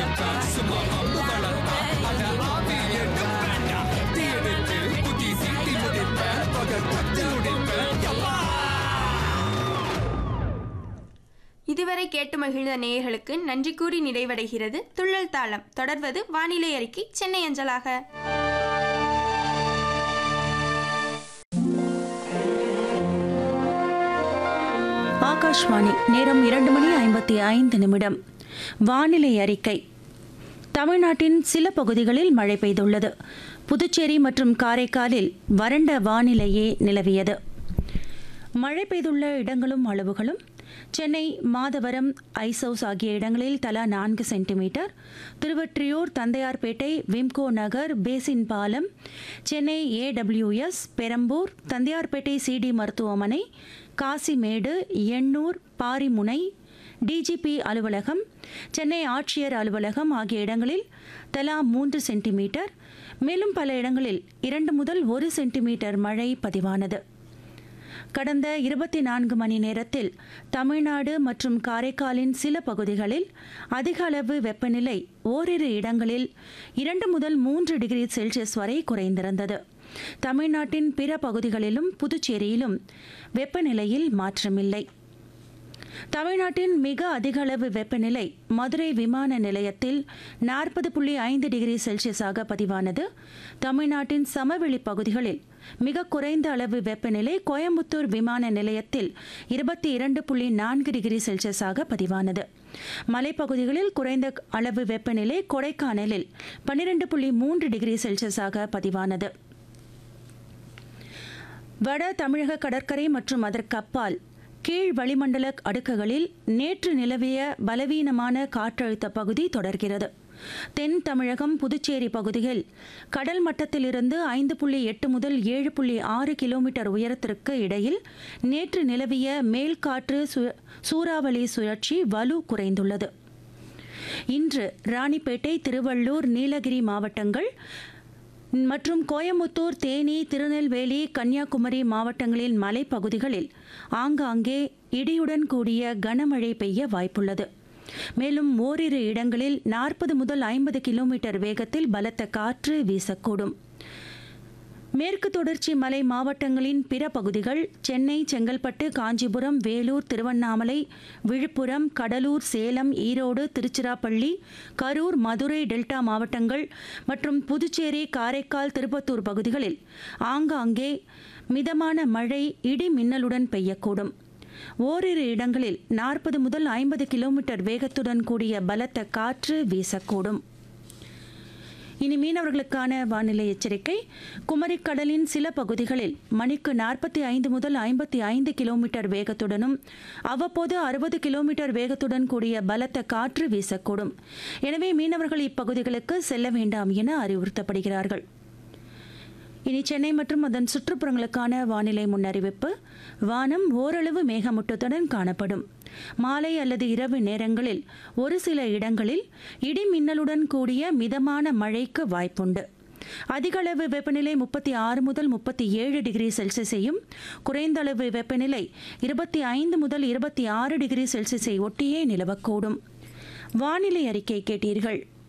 வச்சா சும்மா அம்பு வளர்த்தா அத ஆவி எடுப்பேன்டா தீ எடுத்து புத்தி சீட்டி முடிப்பேன் பகல் பத்து முடிப்பேன் யப்பா இதுவரை கேட்டு மகிழ்ந்த நேயர்களுக்கு நன்றி கூறி நிறைவடைகிறது துள்ளல் தாளம் தொடர்வது வானிலை அறிக்கை சென்னை அஞ்சலாக ஆகாஷ்வாணி நேரம் இரண்டு மணி ஐம்பத்தி ஐந்து நிமிடம் வானிலை அறிக்கை தமிழ்நாட்டின் சில பகுதிகளில் மழை பெய்துள்ளது புதுச்சேரி மற்றும் காரைக்காலில் வறண்ட வானிலையே நிலவியது மழை பெய்துள்ள இடங்களும் அளவுகளும் சென்னை மாதவரம் ஐசவுஸ் ஆகிய இடங்களில் தலா நான்கு centimetre Thiruvottiyur Tondiarpet Wimco Nagar basin பாலம் சென்னை ஏடபிள்யூஎஸ் பெரம்பூர் தந்தையார்பேட்டை சிடி மருத்துவமனை காசிமேடு எண்ணூர் பாரிமுனை டிஜிபி அலுவலகம் சென்னை ஆட்சியர் அலுவலகம் ஆகிய இடங்களில் தலா மூன்று சென்டிமீட்டர் மேலும் பல இடங்களில் இரண்டு முதல் ஒரு சென்டிமீட்டர் மழை பதிவானது கடந்த இருபத்தி நான்கு மணி நேரத்தில் தமிழ்நாடு மற்றும் காரைக்காலின் சில பகுதிகளில் அதிக அளவு வெப்பநிலை ஓரிரு இடங்களில் இரண்டு முதல் மூன்று டிகிரி செல்சியஸ் வரை குறைந்திருந்தது தமிழ்நாட்டின் பிற பகுதிகளிலும் புதுச்சேரியிலும் வெப்பநிலையில் மாற்றமில்லை தமிழ்நாட்டின் மிக அதிக அளவு வெப்பநிலை மதுரை விமான நிலையத்தில் நாற்பது புள்ளி ஐந்து டிகிரி செல்சியஸாக பதிவானது தமிழ்நாட்டின் சமவெளி பகுதிகளில் மிக குறைந்த அளவு வெப்பநிலை கோயம்புத்தூர் விமான நிலையத்தில் இருபத்தி இரண்டு புள்ளி நான்கு டிகிரி செல்சியஸாக பதிவானது மலைப்பகுதிகளில் குறைந்த அளவு வெப்பநிலை கொடைக்கானலில் பன்னிரண்டு புள்ளி மூன்று டிகிரி செல்சியஸாக பதிவானது வட தமிழக கடற்கரை மற்றும் அதற்கு அப்பால் கீழ் வளிமண்டல அடுக்குகளில் நேற்று நிலவிய பலவீனமான காற்றழுத்த பகுதி தொடர்கிறது தென் தமிழகம் புதுச்சேரி பகுதியில் கடல் மட்டத்திலிருந்து ஐந்து புள்ளி எட்டு முதல் ஏழு புள்ளி ஆறு கிலோமீட்டர் உயரத்திற்கு இடையில் நேற்று நிலவிய மேல்காற்று சு- சூறாவளி சுழற்சி வலு குறைந்துள்ளது இன்று ராணிப்பேட்டை திருவள்ளூர் நீலகிரி மாவட்டங்கள் மற்றும் கோயமுத்தூர் தேனி திருநெல்வேலி கன்னியாகுமரி மாவட்டங்களின் மலைப்பகுதிகளில் ஆங்காங்கே இடியுடன் கூடிய கனமழை பெய்ய வாய்ப்புள்ளது மேலும் ஓரிரு இடங்களில் நாற்பது முதல் ஐம்பது கிலோமீட்டர் வேகத்தில் பலத்த காற்று வீசக்கூடும் மேற்கு தொடர்ச்சி மலை மாவட்டங்களின் பிற பகுதிகள் சென்னை செங்கல்பட்டு காஞ்சிபுரம் வேலூர் திருவண்ணாமலை விழுப்புரம் கடலூர் சேலம் ஈரோடு திருச்சிராப்பள்ளி கரூர் மதுரை டெல்டா மாவட்டங்கள் மற்றும் புதுச்சேரி காரைக்கால் திருப்பத்தூர் பகுதிகளில் ஆங்காங்கே மிதமான மழை இடி மின்னலுடன் பெய்யக்கூடும் ஓரிரு இடங்களில் நாற்பது முதல் ஐம்பது கிலோமீட்டர் வேகத்துடன் கூடிய பலத்த காற்று வீசக்கூடும் இனி மீனவர்களுக்கான வானிலை எச்சரிக்கை குமரிக்கடலின் சில பகுதிகளில் மணிக்கு நாற்பத்தி ஐந்து முதல் ஐம்பத்தி ஐந்து கிலோமீட்டர் வேகத்துடனும் அவ்வப்போது அறுபது கிலோமீட்டர் வேகத்துடன் கூடிய பலத்த காற்று வீசக்கூடும் எனவே மீனவர்கள் இப்பகுதிகளுக்கு செல்ல வேண்டாம் என அறிவுறுத்தப்படுகிறார்கள் இனி சென்னை மற்றும் அதன் சுற்றுப்புறங்களுக்கான வானிலை முன்னறிவிப்பு வானம் ஓரளவு மேகமூட்டத்துடன் காணப்படும் மாலை அல்லது இரவு நேரங்களில் ஒரு சில இடங்களில் இடி மின்னலுடன் கூடிய மிதமான மழைக்கு வாய்ப்புண்டு அதிகளவு வெப்பநிலை முப்பத்தி ஆறு முதல் முப்பத்தி ஏழு டிகிரி செல்சியஸையும் குறைந்த அளவு வெப்பநிலை இருபத்தி ஐந்து முதல் இருபத்தி ஆறு டிகிரி செல்சியஸை ஒட்டியே நிலவக்கூடும் வானிலை அறிக்கை கேட்டீர்கள்